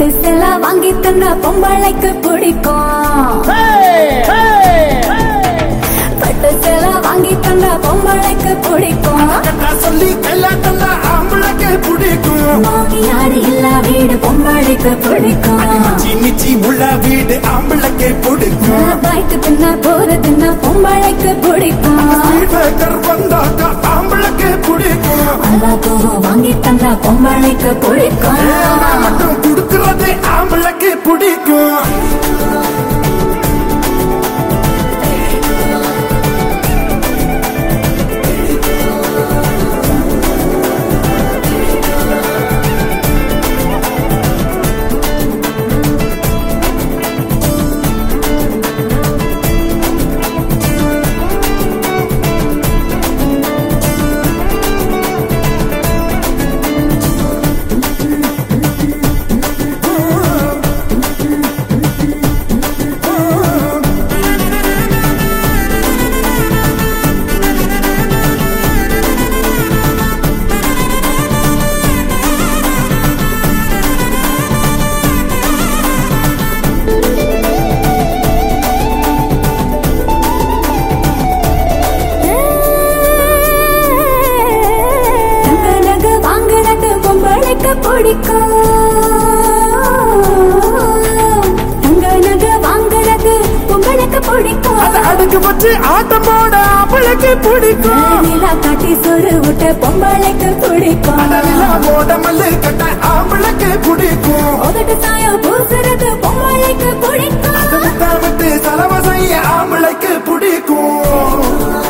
பட்டுசெல்லா வாங்கி தந்தா பொம்பளைக்கு பிடிக்கும் பட்டுசெல்லா வாங்கி தந்தா பொம்பளைக்கு பிடிக்கும் கட்டா சொல்லி கைலாட்டம் ஆம்பளைக்கு பிடிக்கும் மாமியார் இல்லா வீடு பொம்பளைக்கு பிடிக்கும் மிச்சி மிச்சி உள்ள வீடு ஆம்பளைக்கு பிடிக்கும் பாய்க்கு தின்னா போறதுன்னா பொம்பளைக்கு பிடிக்கும் வீட்டுக்கர் வந்தாக்கா ஆம்பளைக்கு பிடிக்கும் அல்லா கோவம் வாங்கி தந்தா பொம்பளைக்கு பிடிக்கும் நான் மட்டும் கொடுக்கறது ஆம்பளைக்கு பிடிக்கும் தங்க நகை வாங்குறது பொம்பளைக்கு பிடிக்கும் தங்க நகை வாங்குறது பொம்பளைக்கு பிடிக்கும் அதை அடுக்கு வச்சு ஆட்டம் போட ஆம்பளைக்கு பிடிக்கும் நிலா காட்டி சொரு விட்ட பொம்பளைக்கு பிடிக்கும் அதெல்லாம் போட மல்லு கட்ட ஆம்பளைக்கு பிடிக்கும் உதட்டு சாயம் பூசுறது பொம்பளைக்கு பிடிக்கும் விட்டா விட்டு செலவு செய்ய ஆம்பளைக்கு பிடிக்கும்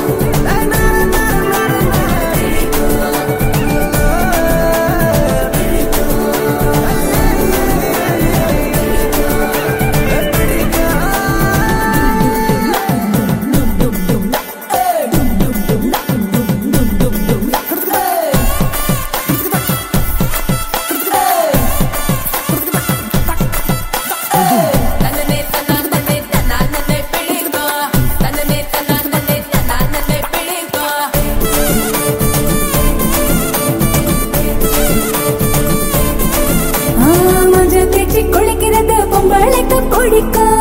தன்னே தன்னானே தன்னானே பிடிக்கும் தன்னே தன்னானே தன்னானே பிடிக்கும் ஆ, மஞ்சள் தேய்ச்சி குளிக்கிறது பொம்பளைக்கு பிடிக்கும்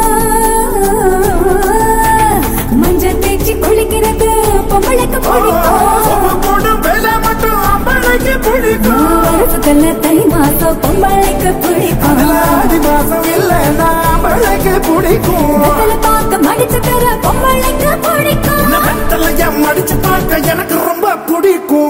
மஞ்சள் தேய்ச்சி குளிக்கிறது பொம்பளைக்கு பிடிக்கும் சோப்பு போட்டு வேலை மட்டும் ஆம்பளைக்கு பிடிக்கும் வருஷத்துல தை மாசம் பொம்பளைக்கு பிடிக்கும் ஆதி மாசம் இல்ல ஆம்பளைக்கு பிடிக்கும் வெத்தலை பார்க்க மடிச்சு தர பொம்பளைக்கு பிடிக்கும் வெத்தலைய மடிச்சு பார்க்க எனக்கு ரொம்ப பிடிக்கும்